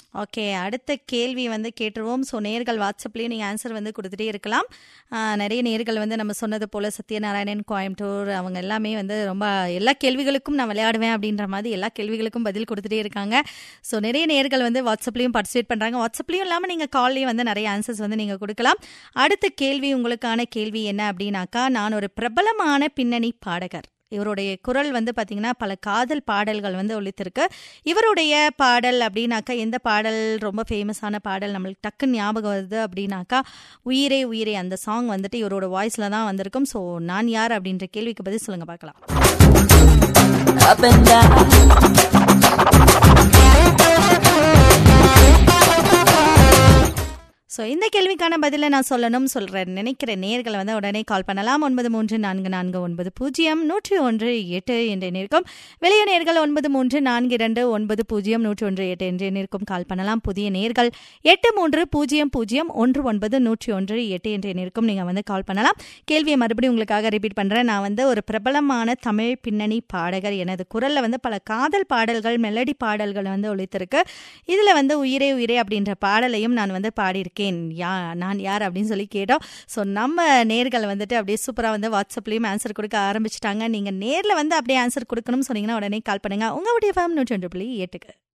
Okay அடுத்த கேள்வி வந்து கேட்டுருவோம் ஸோ நேர்கள் வாட்ஸ்அப்லேயும் நீங்கள் ஆன்சர் வந்து கொடுத்துட்டே இருக்கலாம் ஆஹ் நிறைய நேர்கள் வந்து நம்ம சொன்னது போல் சத்யநாராயணன் கோயம்புத்தூர் அவங்க எல்லாமே வந்து ரொம்ப எல்லா கேள்விகளுக்கும் நான் விளையாடுவேன் அப்படின்ற மாதிரி எல்லா கேள்விகளுக்கும் பதில் கொடுத்துட்டே இருக்காங்க ஸோ நிறைய நேர்கள் வந்து வாட்ஸ்அப்லேயும் பார்ட்டிசிபேட் பண்ணுறாங்க வாட்ஸ்அப்லேயும் இல்லாமல் நீங்கள் கால்லையும் வந்து நிறைய ஆன்சர்ஸ் வந்து நீங்கள் கொடுக்கலாம் அடுத்த கேள்வி உங்களுக்கான கேள்வி என்ன அப்படின்னாக்கா நான் ஒரு பிரபலமான பின்னணி பாடகர் இவருடைய குரல் வந்து பார்த்தீங்கன்னா பல காதல் பாடல்கள் வந்து ஒழித்திருக்கு இவருடைய பாடல் அப்படின்னாக்கா எந்த பாடல் ரொம்ப ஃபேமஸான பாடல் நம்மளுக்கு டக்குன்னு ஞாபகம் வருது அப்படின்னாக்கா உயிரே உயிரே அந்த சாங் வந்துட்டு இவரோட வாய்ஸில் தான் வந்திருக்கும் ஸோ நான் யார் அப்படின்ற கேள்விக்கு பதில் சொல்லுங்க பார்க்கலாம் up and down. ஸோ இந்த கேள்விக்கான பதிலை நான் சொல்லணும் சொல்கிறேன் நினைக்கிற நேர்களை வந்து உடனே கால் பண்ணலாம் ஒன்பது மூன்று நான்கு நான்கு ஒன்பது பூஜ்ஜியம் நூற்றி ஒன்று எட்டு என்ற நேர்க்கும் வெளிய நேர்கள் ஒன்பது மூன்று நான்கு இரண்டு ஒன்பது பூஜ்ஜியம் நூற்றி ஒன்று எட்டு என்ற நேர்க்கும் கால் பண்ணலாம் புதிய நேர்கள் எட்டு மூன்று பூஜ்ஜியம் பூஜ்ஜியம் ஒன்று ஒன்பது நூற்றி ஒன்று எட்டு என்ற நேர்க்கும் நீங்கள் வந்து கால் பண்ணலாம் கேள்வியை மறுபடியும் உங்களுக்காக ரிப்பீட் பண்ணுறேன் நான் வந்து ஒரு பிரபலமான தமிழ் பின்னணி பாடகர் எனது குரலில் வந்து பல காதல் பாடல்கள் மெலடி பாடல்கள் வந்து ஒழித்திருக்கு இதில் வந்து உயிரே உயிரே அப்படின்ற பாடலையும் நான் வந்து பாடியிருக்கேன் யா நான் யார் அப்படின்னு சொல்லி கேட்டோம் ஸோ நம்ம நேர்கள் வந்துட்டு அப்படியே சூப்பராக வந்து வாட்ஸ்அப்லேயும் ஆன்சர் கொடுக்க ஆரம்பிச்சிட்டாங்க நீங்கள் நேரில் வந்து அப்படியே ஆன்சர் கொடுக்கணும்னு சொன்னீங்கன்னா உடனே கால் பண்ணுங்கள் உங்களுடைய ஃபேம் நூற்றி ஒன்று புள்ளி எட்டுக்கு